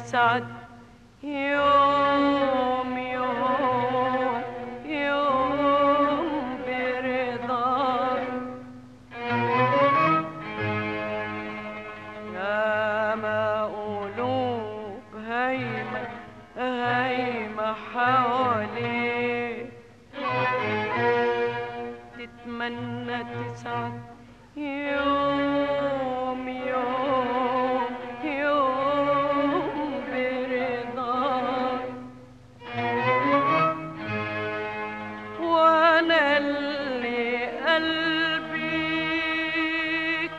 تسعد يوم يوم يوم برضاك يا ما قلوب هايمة هايمة حواليك تتمنى تسعد يوم يوم يوم برضاك وانا اللي قلبي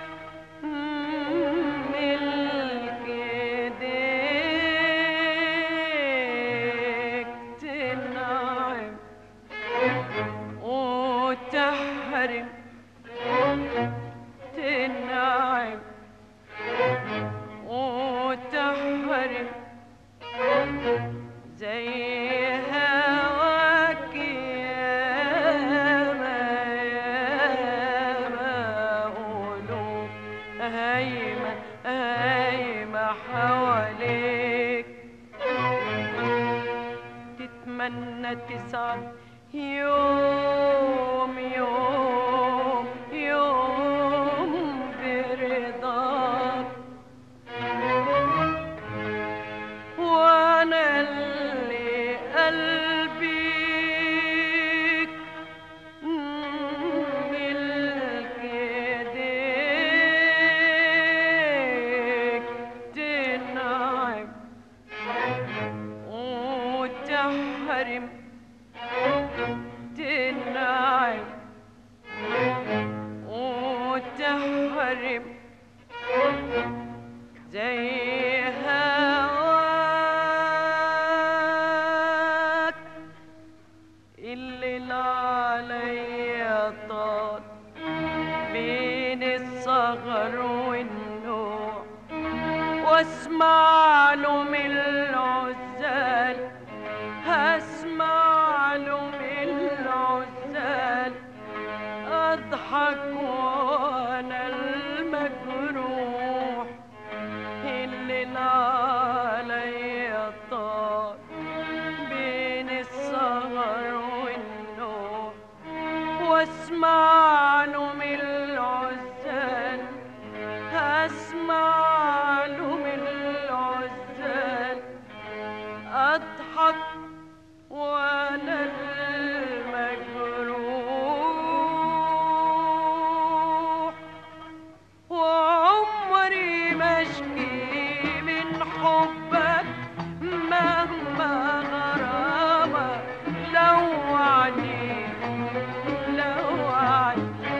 ملك ايديك تنعم وتحرم تنعم وتحرم زي هواك ياما ياما قلوب هايمة هايمة حواليك تتمنى تسعد يوم يوم يوم برضاك وانا اللي قلبي ملك ايديك تنعم وتحرم تنعم وتحرم زي هواك الليل عليا طال بين الصغر والنوع واسمع له من العزال هسمع له من العزال اضحك وانا المجروح الليل عليا طال بين السهر والنوم واسمع له من العزال هسمع له من العزال اضحك وانا المجروح وعمري ما اشكي من حبك مهما غرامك لو عني لو عني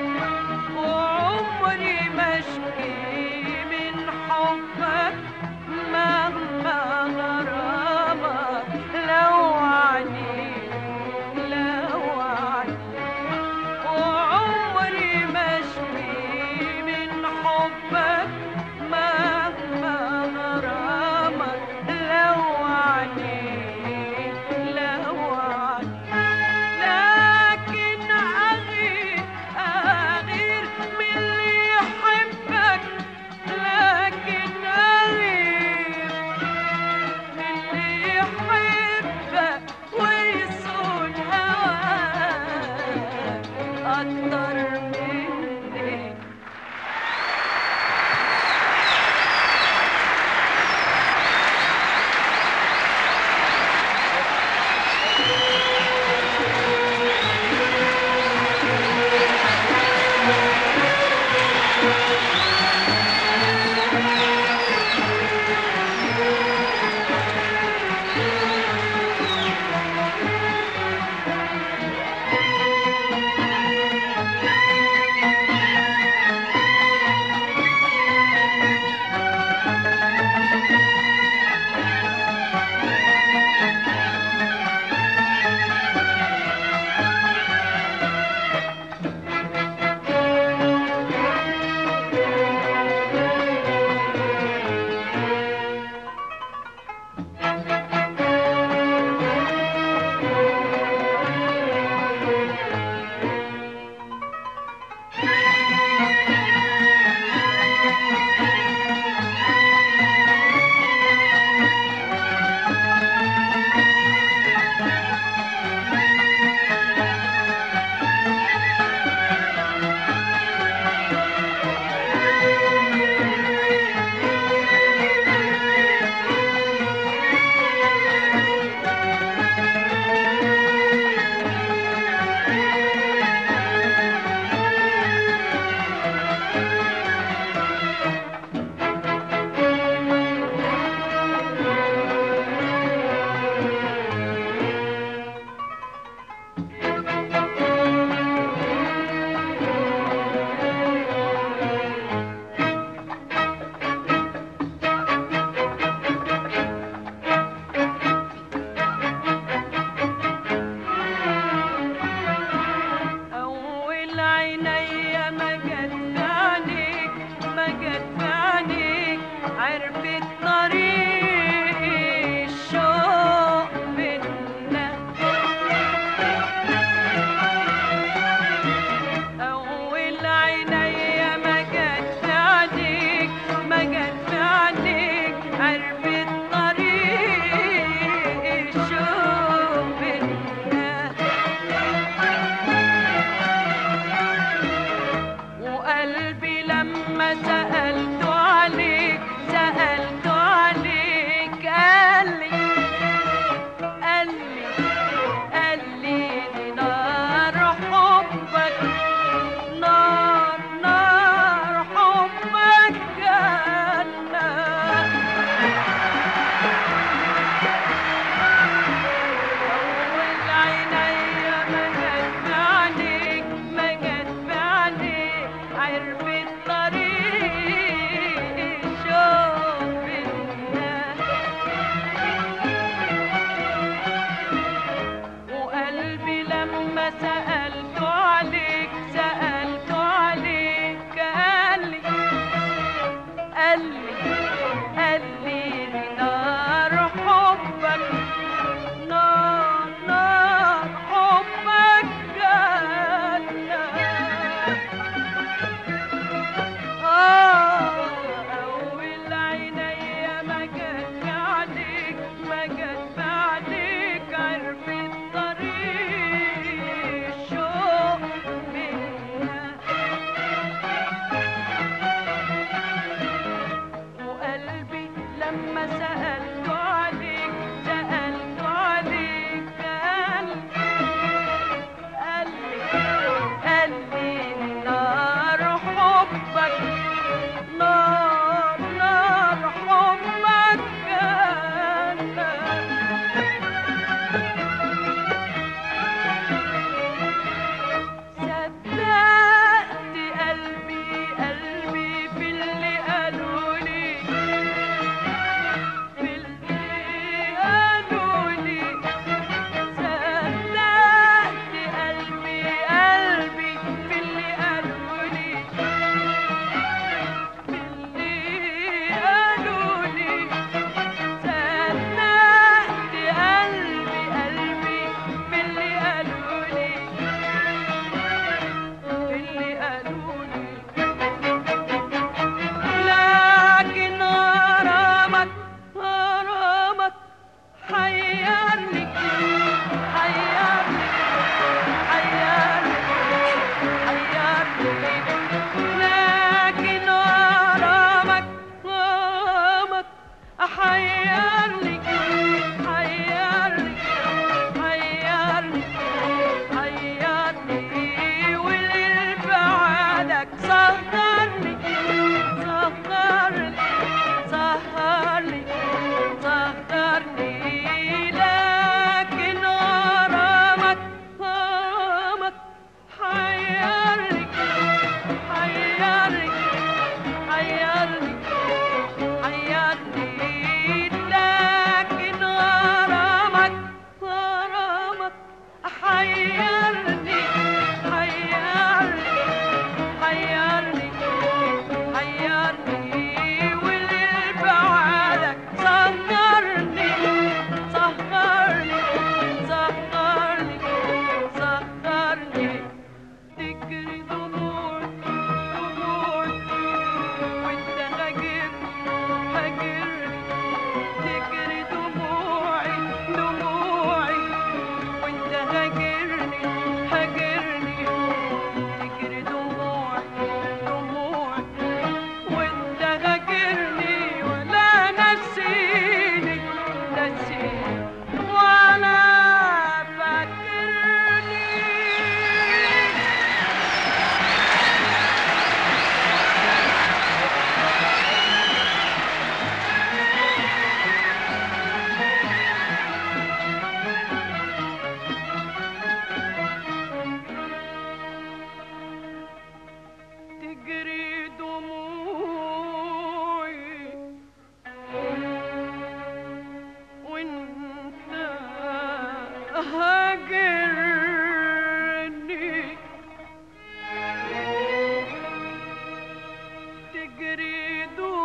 سألت عليك سألت عليك قال لي قال لي قال لي دي نار حبك نار نار حبك جنة آه أول عينيا ما جت عليك ما جت عليك عرفت طريق الشوق منها وقلبي لما سألت عليك سألت عليك قال قال قال لي نار حبك نار نار حبك جنة صدقت قلبي قلبي في اللي قالوا لي في اللي قالوا لي صدقت قلبي قلبي في اللي قالوا لي في اللي قالوا لي صدقت قلبي قلبي في اللي قالوا لي اللي قالوا لي لكن غرامك غرامك حيرني حيرني حيرني حيرني لكن غرامك غرامك حيرني حيرني حيرني حيرني واللي بعدك سهرني سهرني سهرني سهرني لكن غرامك غرامك حيرني حيرني حيرني حيرني لكن غرامك غرامك حيرني حيرني حيرني حيرني واللي بعدك سهرني سهرني سهرني سهرني تجري دموع دموع وانت هاجرني هاجرني تجري دموعي دموعي وانت هاجرني هاجرني تجري دموعي دموعي وانت هاجرني ولا نسيني نسيني ولا فاكرني تجري دموعي وانت هاجرني تجري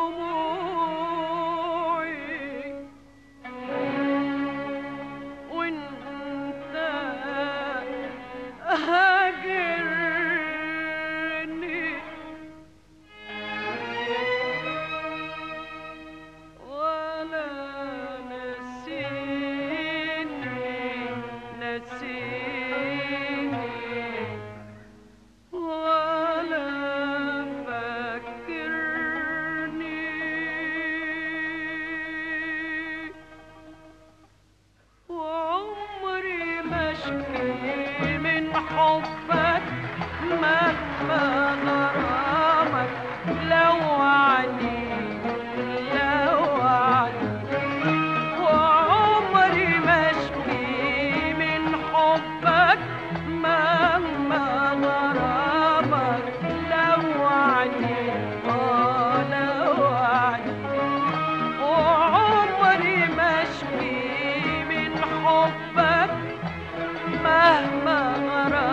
دموعي وانت هاجرني ولا نسيني نسيني ولا فكرني وعمري ما اشكي من حبك مهما غرامك لو عني لو عني وعمري ما اشكي من حبك مهما غرامك لو عني اه لو عني وعمري ما اشكي من حبك مهما غرامك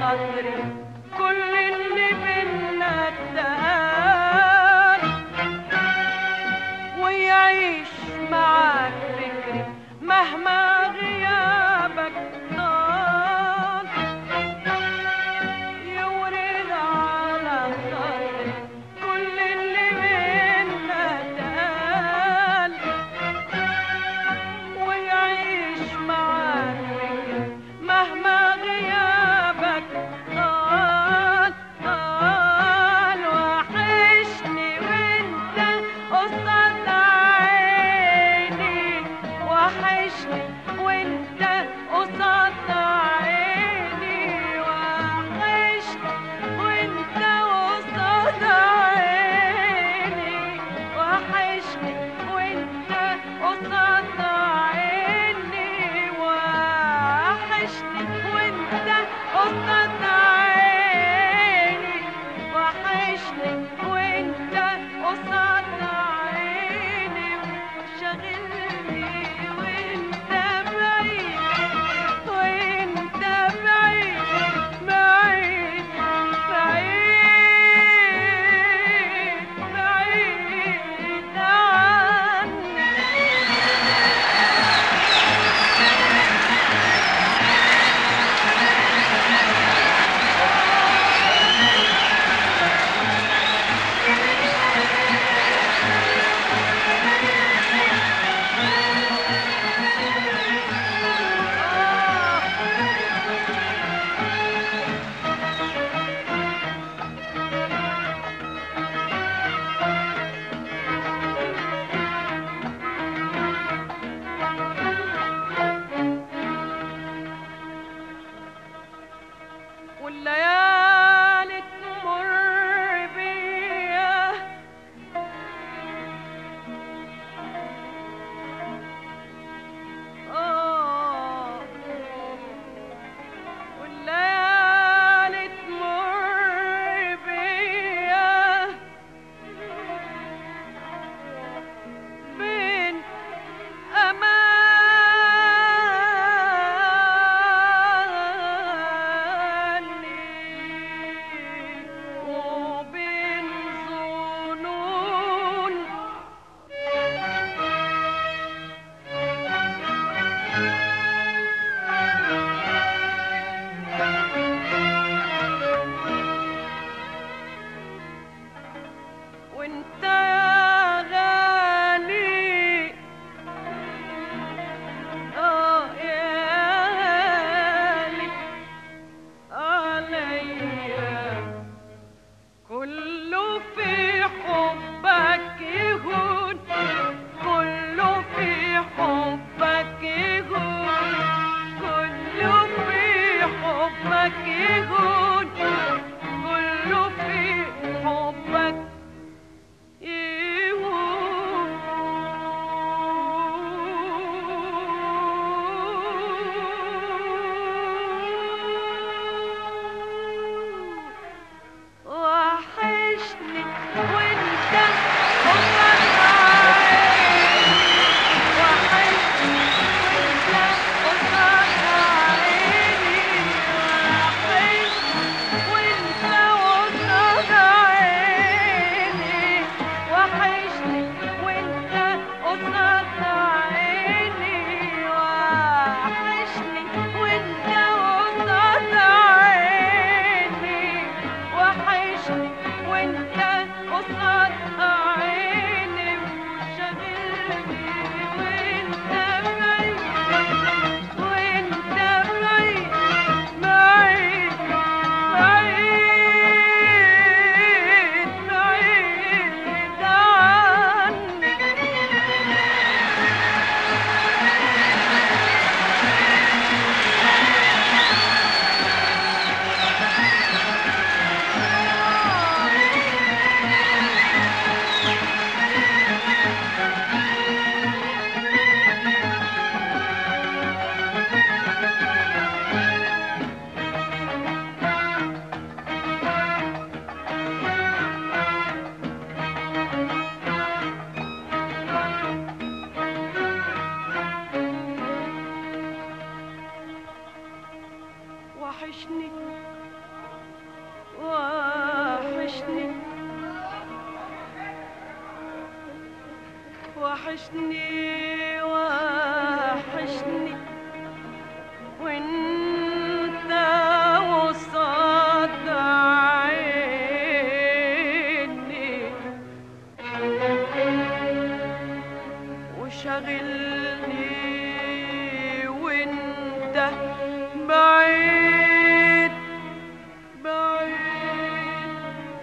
خاطري كل اللي بينا اتقال ويعيش معاك فكري مهما غيابك طال يورد على خاطري كل اللي بينا اتقال ويعيش معاك فكري مهما غيابك طال طال وحشني وانت قصاد عيني وحشني وانت قصاد عيني وحشني وانت قصاد عيني وحشني وانت قصاد عيني وحشني وانت قصاد عيني وحشني وانت قصاد عيني شاغلني وانت بعيد وانت بعيد بعيد بعيد بعيد عني والليالي تمر بيا آه والليالي تمر بيا بين أماني وحشني وحشني وانت وصاد عيني وشغلني وانت بعيد بعيد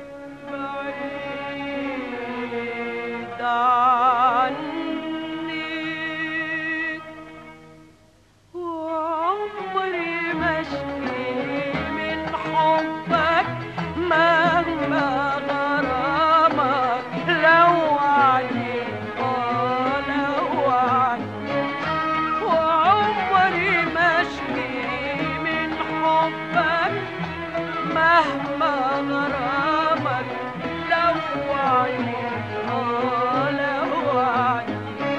بعيد عني وعمري ما اشكي من حبك مهما غرامك لو عني آه لو عني وعمري ما اشكي من حبك مهما غرامك لو عني آه لو عني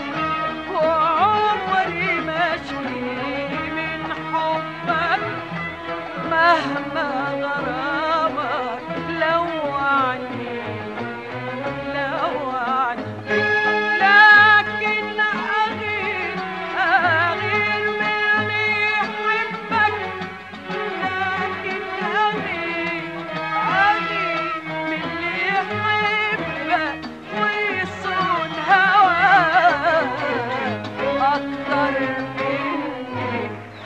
وعمري ما اشكي من حبك مهما غرامك لو عني لو عني لكن أغير أغير من اللي يحبك لكن أغير أغير من اللي يحبك ويصون هواك أكتر مني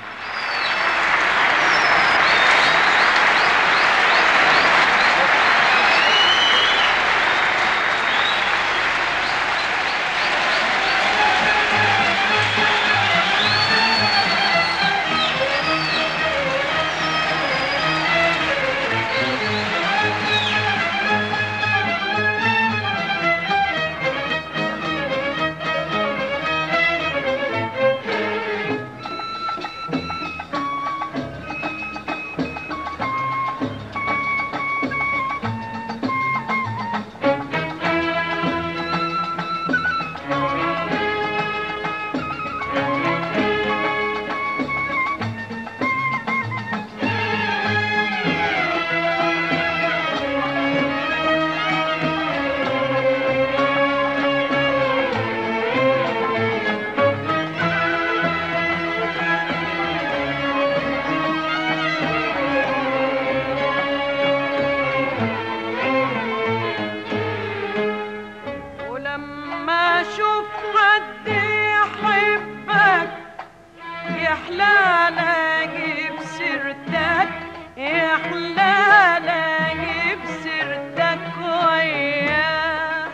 ولما اشوف حد يحبك يحلى اجيب سيرتك يحلى اجيب سيرتك وياه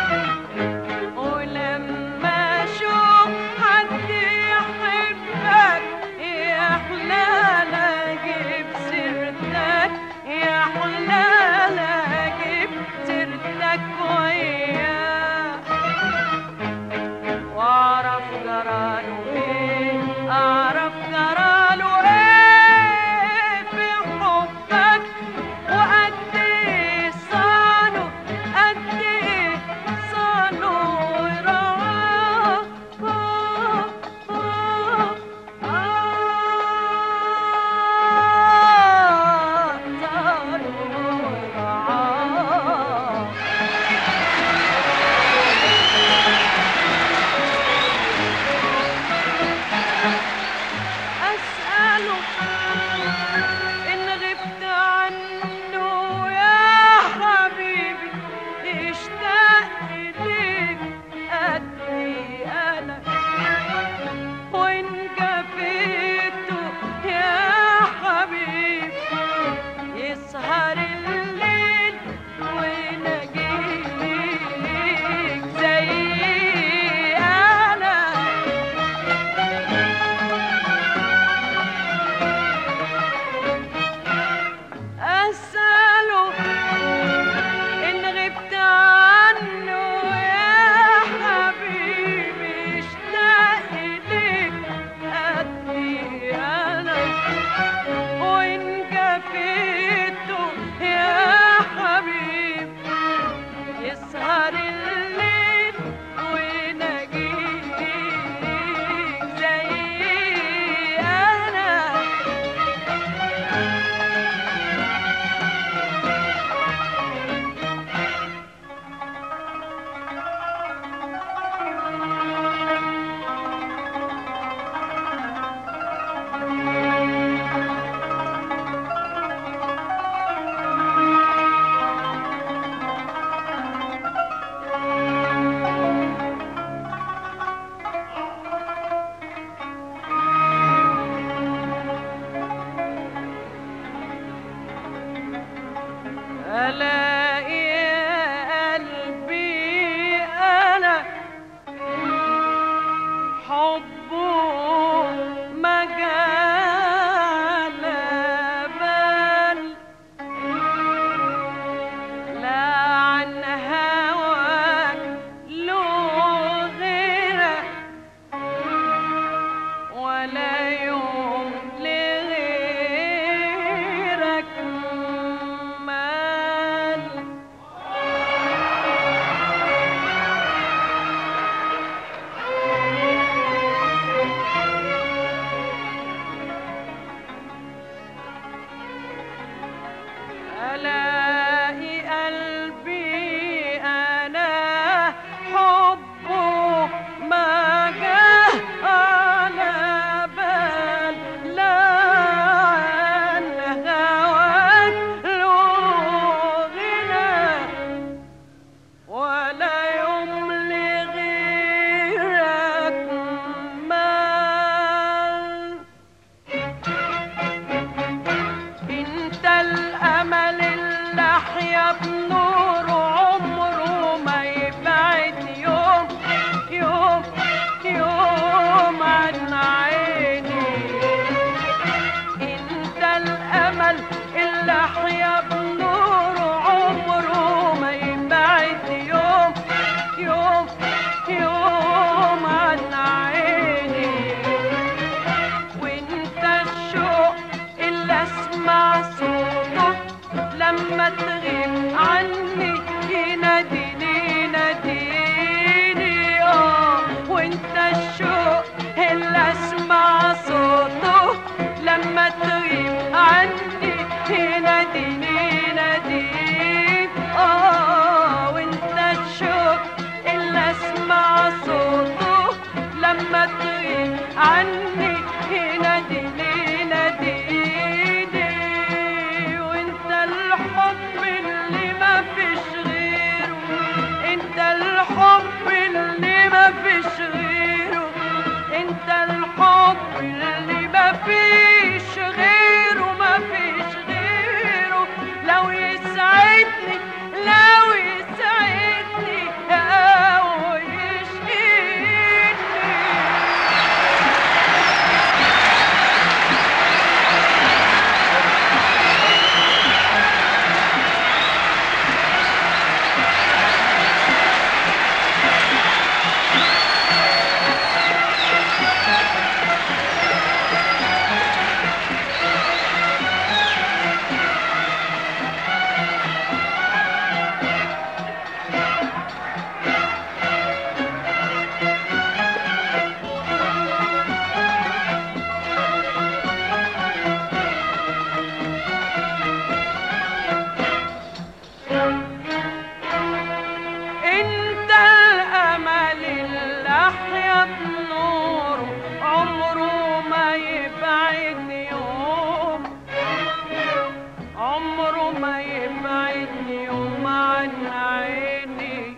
ولما اشوف حد يحبك يحلى اجيب سيرتك يحلى اجيب سيرتك وياه واعرف جراله ايه اعرف جراله ايه في حبك وقد ايه صانه قد ايه صانه ورعاه آه آه آه صانه ورعاه أسأله إن غبت عنه يا حبيبي اشتاق إليك قدي أنا وإن جفيته يا حبيبي يسهر الليل ويناجيك زي أنا أسأله إن غبت عنه يا حبيبي اشتاق إليك قدي أنا وإن جفيته يا حبيبي يسهر الليل ويناجيك زي أنا ألاقي يا قلبي أنا حبه ما جال بال لا عن هواك له غيرك ولا يوم لغيرك مال ألاقي قلبي أنا حبه ما جه على بال لا عن هواك له غنى ولا يوم لغيرك مال انت الامل اللي احيا بنور عمره ما يبعد يوم يوم يوم عن عيني انت الامل اللي احيا بنور عمره ما يبعد يوم يوم يوم عن عيني وانت الشوق اللي اسمع صوته لما تغيب عني يناديني ناديني اه وانت الشوق اللي اسمع صوته لما تغيب عني يناديني ناديني اه وانت الشوق اللي اسمع صوته لما تغيب عني يناديني ناديني وانت الحب اللي ما فيش غيره انت الحب اللي ما فيش غيره انت الحب اللي ما فيش غيره ما فيش غيره لو يسعدني لو يسعدني او يشقيني انت الامل اللي احيا بنوره عمره ما يبعد يوم عمره ما يبعد يوم عن عيني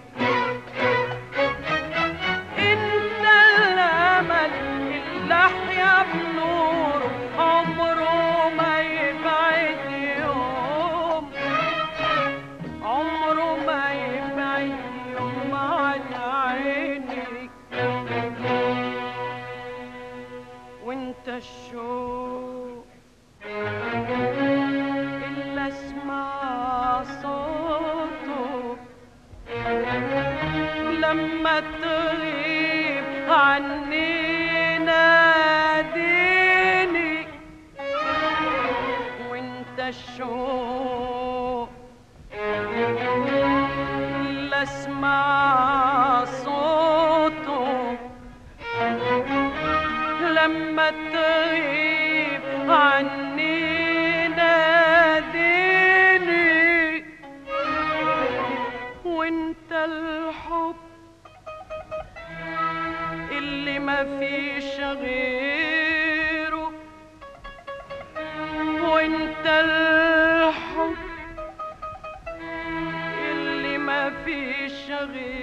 انت الامل اللي احيا بنوره عمره ما يبعد يوم عمره ما يبعد يوم عن عيني وانت الشوق اللي اسمع صوته لما تغيب عني ناديني وانت الشوق اللي اسمع صوته لما تغيب عني ناديني وانت الحب اللي ما فيش غيره وانت الحب اللي ما فيش غيره